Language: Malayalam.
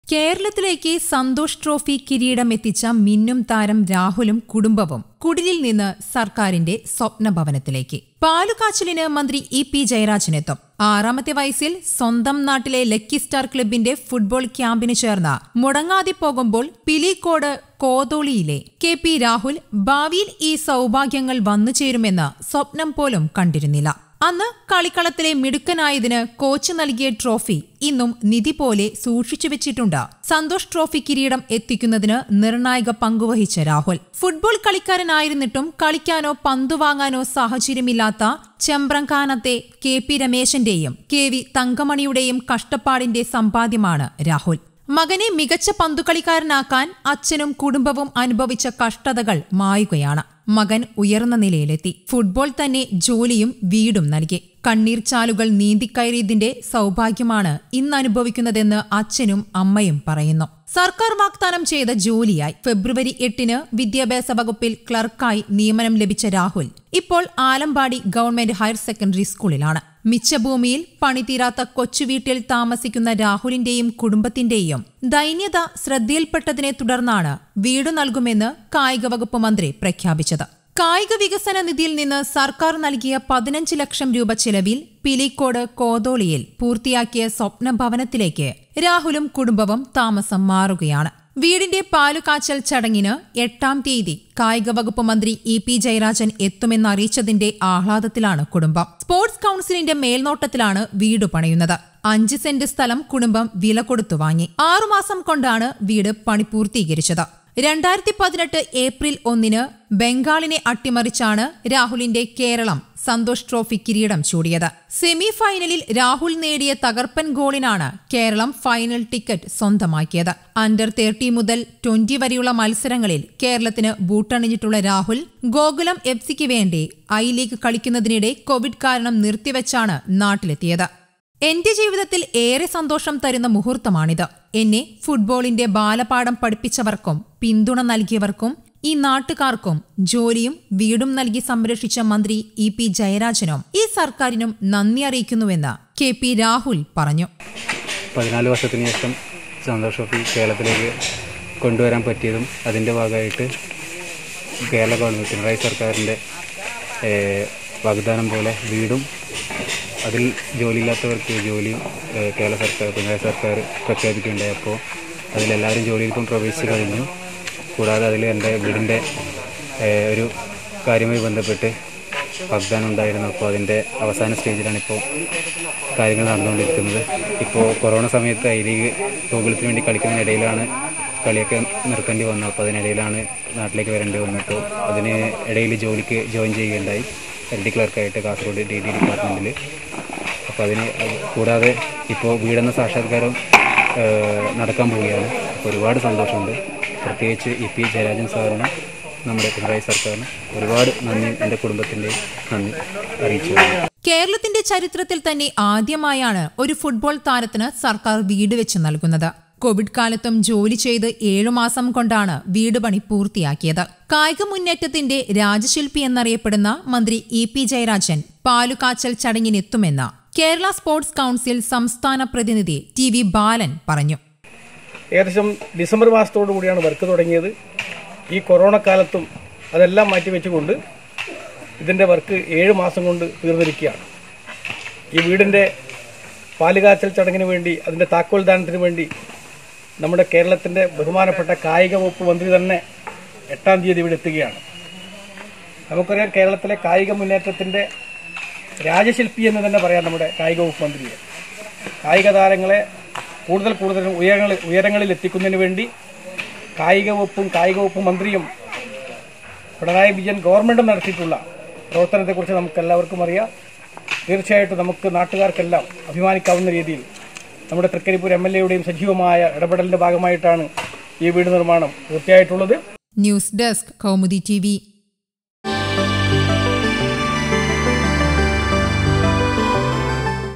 കേരളത്തിലേക്ക് സന്തോഷ് ട്രോഫി കിരീടം എത്തിച്ച മിന്നും താരം രാഹുലും കുടുംബവും കുടിലിൽ നിന്ന് സർക്കാരിന്റെ സ്വപ്നഭവനത്തിലേക്ക് പാലുകാച്ചലിന് മന്ത്രി ഇ പി ജയരാജനെത്തും ആറാമത്തെ വയസ്സിൽ സ്വന്തം നാട്ടിലെ ലക്കി സ്റ്റാർ ക്ലബിന്റെ ഫുട്ബോൾ ക്യാമ്പിന് ചേർന്ന മുടങ്ങാതെ പോകുമ്പോൾ പിലിക്കോട് കോതോളിയിലെ കെ പി രാഹുൽ ഭാവിയിൽ ഈ സൗഭാഗ്യങ്ങൾ വന്നു ചേരുമെന്ന് സ്വപ്നം പോലും കണ്ടിരുന്നില്ല അന്ന് കളിക്കളത്തിലെ മിടുക്കനായതിന് കോച്ച് നൽകിയ ട്രോഫി ഇന്നും നിധി പോലെ സൂക്ഷിച്ചു വെച്ചിട്ടുണ്ട് സന്തോഷ് ട്രോഫി കിരീടം എത്തിക്കുന്നതിന് നിർണായക പങ്കുവഹിച്ച രാഹുൽ ഫുട്ബോൾ കളിക്കാരനായിരുന്നിട്ടും കളിക്കാനോ പന്തു വാങ്ങാനോ സാഹചര്യമില്ലാത്ത ചെമ്പ്രങ്കാനത്തെ കെ പി രമേശന്റെയും കെ വി തങ്കമണിയുടെയും കഷ്ടപ്പാടിന്റെ സമ്പാദ്യമാണ് രാഹുൽ മകനെ മികച്ച പന്തുകളിക്കാരനാക്കാൻ അച്ഛനും കുടുംബവും അനുഭവിച്ച കഷ്ടതകൾ മായുകയാണ് മകൻ ഉയർന്ന നിലയിലെത്തി ഫുട്ബോൾ തന്നെ ജോലിയും വീടും നൽകി കണ്ണീർ ചാലുകൾ നീന്തിക്കയറിയതിന്റെ സൗഭാഗ്യമാണ് ഇന്ന് അനുഭവിക്കുന്നതെന്ന് അച്ഛനും അമ്മയും പറയുന്നു സർക്കാർ വാഗ്ദാനം ചെയ്ത ജോലിയായി ഫെബ്രുവരി എട്ടിന് വിദ്യാഭ്യാസ വകുപ്പിൽ ക്ലർക്കായി നിയമനം ലഭിച്ച രാഹുൽ ഇപ്പോൾ ആലമ്പാടി ഗവൺമെന്റ് ഹയർ സെക്കൻഡറി സ്കൂളിലാണ് മിച്ചഭൂമിയിൽ പണിതീരാത്ത കൊച്ചുവീട്ടിൽ താമസിക്കുന്ന രാഹുലിന്റെയും കുടുംബത്തിന്റെയും ദൈന്യത ശ്രദ്ധയിൽപ്പെട്ടതിനെ തുടർന്നാണ് വീട് നൽകുമെന്ന് കായിക വകുപ്പ് മന്ത്രി പ്രഖ്യാപിച്ചത് കായിക വികസന നിധിയിൽ നിന്ന് സർക്കാർ നൽകിയ പതിനഞ്ച് ലക്ഷം രൂപ ചെലവിൽ പിലിക്കോട് കോതോളിയിൽ പൂർത്തിയാക്കിയ സ്വപ്ന ഭവനത്തിലേക്ക് രാഹുലും കുടുംബവും താമസം മാറുകയാണ് വീടിന്റെ പാലുകാച്ചൽ ചടങ്ങിന് എട്ടാം തീയതി കായിക വകുപ്പ് മന്ത്രി ഇ പി ജയരാജൻ എത്തുമെന്നറിയിച്ചതിന്റെ ആഹ്ലാദത്തിലാണ് കുടുംബം സ്പോർട്സ് കൌൺസിലിന്റെ മേൽനോട്ടത്തിലാണ് വീട് പണിയുന്നത് അഞ്ച് സെന്റ് സ്ഥലം കുടുംബം വില കൊടുത്തു വാങ്ങി ആറുമാസം കൊണ്ടാണ് വീട് പണി പൂർത്തീകരിച്ചത് രണ്ടായിരത്തി പതിനെട്ട് ഏപ്രിൽ ഒന്നിന് ബംഗാളിനെ അട്ടിമറിച്ചാണ് രാഹുലിന്റെ കേരളം സന്തോഷ് ട്രോഫി കിരീടം ചൂടിയത് സെമി ഫൈനലിൽ രാഹുൽ നേടിയ തകർപ്പൻ ഗോളിനാണ് കേരളം ഫൈനൽ ടിക്കറ്റ് സ്വന്തമാക്കിയത് അണ്ടർ തേർട്ടി മുതൽ ട്വന്റി വരെയുള്ള മത്സരങ്ങളിൽ കേരളത്തിന് ബൂട്ടണിഞ്ഞിട്ടുള്ള രാഹുൽ ഗോകുലം എഫ് സിക്ക് വേണ്ടി ഐ ലീഗ് കളിക്കുന്നതിനിടെ കോവിഡ് കാരണം നിർത്തിവെച്ചാണ് നാട്ടിലെത്തിയത് എന്റെ ജീവിതത്തിൽ ഏറെ സന്തോഷം തരുന്ന മുഹൂർത്തമാണിത് എന്നെ ഫുട്ബോളിന്റെ ബാലപാഠം പഠിപ്പിച്ചവർക്കും പിന്തുണ നൽകിയവർക്കും ഈ നാട്ടുകാർക്കും ജോലിയും വീടും നൽകി സംരക്ഷിച്ച മന്ത്രി ഇ പി ജയരാജനും ഈ സർക്കാരിനും നന്ദി അറിയിക്കുന്നുവെന്ന് കെ പി രാഹുൽ പറഞ്ഞു പതിനാല് വർഷത്തിന് ശേഷം സന്തോഷ് ട്രോഫി കേരളത്തിലേക്ക് കൊണ്ടുവരാൻ പറ്റിയതും അതിൻ്റെ ഭാഗമായിട്ട് കേരള ഗവൺമെൻറ് പിണറായി സർക്കാരിൻ്റെ ഏഹ്, വാഗ്ദാനം പോലെ വീടും അതിൽ ജോലിയില്ലാത്തവർക്ക് ജോലിയും ഏഹ്, കേരള സർക്കാർ പിണറായി സർക്കാർ പ്രഖ്യാപിക്കുകയുണ്ടായി അപ്പോൾ അതിലെല്ലാവരും ജോലിയിൽ ഇപ്പം പ്രവേശിച്ചു കഴിഞ്ഞു കൂടാതെ അതിൽ എൻ്റെ വീടിൻ്റെ ഏഹ്, ഒരു കാര്യവുമായി ബന്ധപ്പെട്ട് വാഗ്ദാനം ഉണ്ടായിരുന്നു അപ്പോൾ അതിൻ്റെ അവസാന സ്റ്റേജിലാണ് ഇപ്പോൾ കാര്യങ്ങൾ നടന്നുകൊണ്ടിരിക്കുന്നത് ഇപ്പോൾ കൊറോണ സമയത്ത് ഐ ലീഗ് ഗോകുലത്തിന് വേണ്ടി കളിക്കുന്നതിനിടയിലാണ് കളിയൊക്കെ നിർത്തേണ്ടി വന്നത് അപ്പോൾ അതിനിടയിലാണ് നാട്ടിലേക്ക് വരേണ്ടി വന്നിട്ട് അതിന് ഇടയിൽ ജോലിക്ക് ജോയിൻ ചെയ്യുകയുണ്ടായി എൽ ഡി ക്ലർക്കായിട്ട് കാസർഗോഡ് ഡി ഡി ഡിപ്പാർട്ട്മെൻറ്റിൽ അപ്പോൾ അതിന് കൂടാതെ ഇപ്പോൾ വീടെന്ന സാക്ഷാത്കാരം ഏഹ്, നടക്കാൻ പോവുകയാണ് അപ്പോൾ ഒരുപാട് സന്തോഷമുണ്ട് പ്രത്യേകിച്ച് ഇ പി ജയരാജൻ സാറിന് നമ്മുടെ പിണറായി സർക്കാരിന് ഒരുപാട് നന്ദി എൻ്റെ കുടുംബത്തിൻ്റെ നന്ദി അറിയിച്ചു കൊള്ളുന്നു. കേരളത്തിന്റെ ചരിത്രത്തിൽ തന്നെ ആദ്യമായാണ് ഒരു ഫുട്ബോൾ താരത്തിന് സർക്കാർ വീട് വെച്ച് നൽകുന്നത് കോവിഡ് കാലത്തും ജോലി ചെയ്ത് ഏഴുമാസം കൊണ്ടാണ് വീട് പണി പൂർത്തിയാക്കിയത് കായിക മുന്നേറ്റത്തിന്റെ രാജശില്പി എന്നറിയപ്പെടുന്ന മന്ത്രി ഇ പി ജയരാജൻ പാലുകാച്ചൽ ചടങ്ങിനെത്തുമെന്ന് കേരള സ്പോർട്സ് കൌൺസിൽ സംസ്ഥാന പ്രതിനിധി ടി വി ബാലൻ പറഞ്ഞു ഏകദേശം ഡിസംബർ മാസത്തോടു കൂടിയാണ് വർക്ക് തുടങ്ങിയത് ഈ കൊറോണ കാലത്തും അതെല്ലാം മാറ്റിവെച്ചുകൊണ്ട് ഇതിൻ്റെ വർക്ക് ഏഴ് മാസം കൊണ്ട് തീർന്നിരിക്കുകയാണ് ഈ വീടിൻ്റെ പാലുകാച്ചൽ ചടങ്ങിന് വേണ്ടി അതിൻ്റെ താക്കോൽ ദാനത്തിന് വേണ്ടി നമ്മുടെ കേരളത്തിൻ്റെ ബഹുമാനപ്പെട്ട കായിക വകുപ്പ് മന്ത്രി തന്നെ എട്ടാം തീയതി ഇവിടെ എത്തുകയാണ് നമുക്കറിയാം കേരളത്തിലെ കായിക മുന്നേറ്റത്തിൻ്റെ രാജശില്പി എന്ന് തന്നെ പറയാം നമ്മുടെ കായിക വകുപ്പ് മന്ത്രിയെ കായിക താരങ്ങളെ കൂടുതൽ കൂടുതൽ ഉയരങ്ങളിൽ ഉയരങ്ങളിൽ എത്തിക്കുന്നതിന് വേണ്ടി കായിക വകുപ്പും കായിക വകുപ്പ് മന്ത്രിയും പിണറായി വിജയൻ ഗവൺമെൻറ്റും നടത്തിയിട്ടുള്ള പ്രവർത്തനത്തെക്കുറിച്ച് നമുക്ക് എല്ലാവർക്കും അറിയാം തീർച്ചയായിട്ടും നമുക്ക് നാട്ടുകാർക്കെല്ലാം അഭിമാനിക്കാവുന്ന രീതിയിൽ നമ്മുടെ തൃക്കരിപ്പൂർ എം എൽ എയുടെയും സജീവമായ ഇടപെടലിൻ്റെ ഭാഗമായിട്ടാണ് ഈ വീട് നിർമ്മാണം പൂർത്തിയായിട്ടുള്ളത് ന്യൂസ് ഡെസ്ക് കൗമുദി ടി